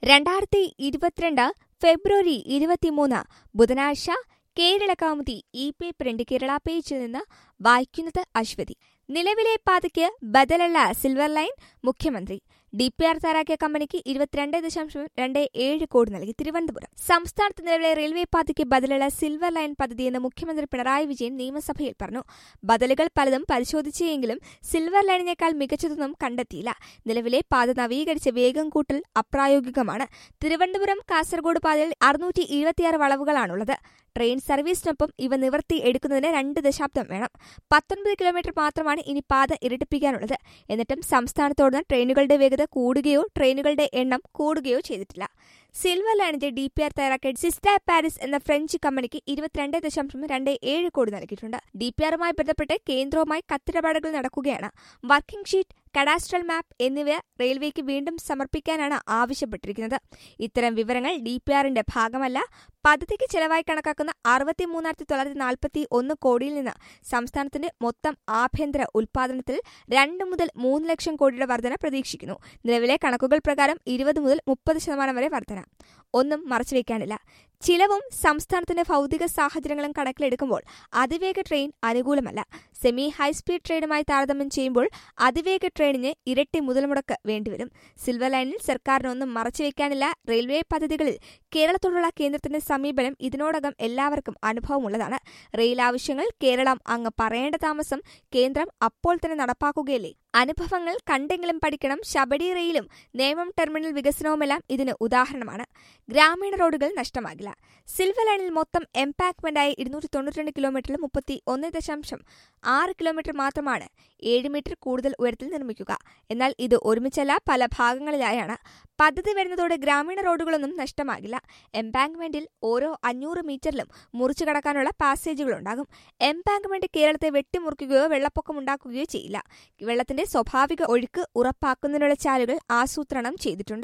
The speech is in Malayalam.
രണ്ടായിരത്തി ഇരുപത്തിരണ്ട് ഫെബ്രുവരി ഇരുപത്തിമൂന്ന് ബുധനാഴ്ച കേരള കൗമുദി ഇ പേപ്പറിന്റെ കേരള പേജിൽ നിന്ന് വായിക്കുന്നത് അശ്വതി നിലവിലെ പാതയ്ക്ക് ബദലല്ല സിൽവർ ലൈൻ മുഖ്യമന്ത്രി ഡി പി ആർ തയ്യാറാക്കിയ കമ്പനിക്ക് ഇരുപത്തിരണ്ട് ദശാംശം രണ്ട് ഏഴ് കോടി നൽകി തിരുവനന്തപുരം സംസ്ഥാനത്ത് നിലവിലെ റെയിൽവേ പാതയ്ക്ക് ബദലുള്ള സിൽവർ ലൈൻ പദ്ധതിയെന്ന് മുഖ്യമന്ത്രി പിണറായി വിജയൻ നിയമസഭയിൽ പറഞ്ഞു ബദലുകൾ പലതും പരിശോധിച്ചെങ്കിലും സിൽവർ ലൈനിനേക്കാൾ മികച്ചതൊന്നും കണ്ടെത്തിയില്ല നിലവിലെ പാത നവീകരിച്ച് വേഗം കൂട്ടൽ അപ്രായോഗികമാണ് തിരുവനന്തപുരം കാസർഗോഡ് പാതയിൽ അറുന്നൂറ്റി ഇരുപത്തിയാറ് വളവുകളാണുള്ളത് ട്രെയിൻ സർവീസിനൊപ്പം ഇവ നിവർത്തി എടുക്കുന്നതിന് രണ്ട് ദശാബ്ദം വേണം പത്തൊൻപത് കിലോമീറ്റർ മാത്രമാണ് ഇനി പാത ഇരട്ടിപ്പിക്കാനുള്ളത് എന്നിട്ടും സംസ്ഥാനത്തോടുന്ന ട്രെയിനുകളുടെ വേഗത കൂടുകയോ ട്രെയിനുകളുടെ എണ്ണം കൂടുകയോ ചെയ്തിട്ടില്ല സിൽവർ ലൈനിന്റെ ഡി പി ആർ തയ്യാറാക്കിയ സിസ്റ്റ പാരിസ് എന്ന ഫ്രഞ്ച് കമ്പനിക്ക് ഇരുപത്തിരണ്ട് ദശാംശം രണ്ട് ഏഴ് കോടി നൽകിയിട്ടുണ്ട് ഡി പി ആറുമായി ബന്ധപ്പെട്ട് കേന്ദ്രവുമായി കത്തിടപാടുകൾ നടക്കുകയാണ് വർക്കിംഗ് ഷീറ്റ് കഡാസ്ട്രൽ മാപ്പ് എന്നിവ റെയിൽവേക്ക് വീണ്ടും സമർപ്പിക്കാനാണ് ആവശ്യപ്പെട്ടിരിക്കുന്നത് ഇത്തരം വിവരങ്ങൾ ഡി പി ആറിന്റെ ഭാഗമല്ല പദ്ധതിക്ക് ചെലവായി കണക്കാക്കുന്ന അറുപത്തി മൂന്നായിരത്തി തൊള്ളായിരത്തി നാൽപ്പത്തി ഒന്ന് കോടിയിൽ നിന്ന് സംസ്ഥാനത്തിന്റെ മൊത്തം ആഭ്യന്തര ഉൽപാദനത്തിൽ രണ്ട് മുതൽ മൂന്ന് ലക്ഷം കോടിയുടെ വർധന പ്രതീക്ഷിക്കുന്നു നിലവിലെ കണക്കുകൾ പ്രകാരം ഇരുപത് മുതൽ മുപ്പത് ശതമാനം വരെ വർധന ഒന്നും മറച്ചുവെക്കാനില്ല ചിലവും സംസ്ഥാനത്തിന്റെ ഭൗതിക സാഹചര്യങ്ങളും കണക്കിലെടുക്കുമ്പോൾ അതിവേഗ ട്രെയിൻ അനുകൂലമല്ല സെമി ഹൈസ്പീഡ് ട്രെയിനുമായി താരതമ്യം ചെയ്യുമ്പോൾ അതിവേഗ ട്രെയിനിന് ഇരട്ടി മുതൽമുടക്ക് വേണ്ടിവരും സിൽവർ ലൈനിൽ സർക്കാരിനൊന്നും മറച്ചുവെക്കാനില്ല റെയിൽവേ പദ്ധതികളിൽ കേരളത്തോടുള്ള കേന്ദ്രത്തിന്റെ സമീപനം ഇതിനോടകം എല്ലാവർക്കും അനുഭവമുള്ളതാണ് റെയിൽ ആവശ്യങ്ങൾ കേരളം അങ്ങ് പറയേണ്ട താമസം കേന്ദ്രം അപ്പോൾ തന്നെ നടപ്പാക്കുകയല്ലേ അനുഭവങ്ങൾ കണ്ടെങ്കിലും പഠിക്കണം ശബരി റെയിലും നേമം ടെർമിനൽ വികസനവുമെല്ലാം ഇതിന് ഉദാഹരണമാണ് ഗ്രാമീണ റോഡുകൾ നഷ്ടമാകില്ല സിൽവർ ലൈനിൽ മൊത്തം എംപാക്ട്മെന്റായി ഇരുന്നൂറ്റി തൊണ്ണൂറ്റിരണ്ട് കിലോമീറ്ററിൽ മുപ്പത്തി ഒന്ന് ദശാംശം ആറ് കിലോമീറ്റർ മാത്രമാണ് ഏഴ് മീറ്റർ കൂടുതൽ ഉയരത്തിൽ നിർമ്മിക്കുക എന്നാൽ ഇത് ഒരുമിച്ചല്ല പല ഭാഗങ്ങളിലായാണ് പദ്ധതി വരുന്നതോടെ ഗ്രാമീണ റോഡുകളൊന്നും നഷ്ടമാകില്ല എംപാങ്ക്മെന്റിൽ ഓരോ അഞ്ഞൂറ് മീറ്ററിലും മുറിച്ചു കടക്കാനുള്ള പാസേജുകളുണ്ടാകും എംപാങ്ക്മെന്റ് കേരളത്തെ വെട്ടിമുറിക്കുകയോ വെള്ളപ്പൊക്കം ഉണ്ടാക്കുകയോ ചെയ്യില്ല വെള്ളത്തിന്റെ സ്വാഭാവിക ഒഴുക്ക് ഉറപ്പാക്കുന്നതിനുള്ള ചാലുകൾ ആസൂത്രണം ചെയ്തിട്ടുണ്ട്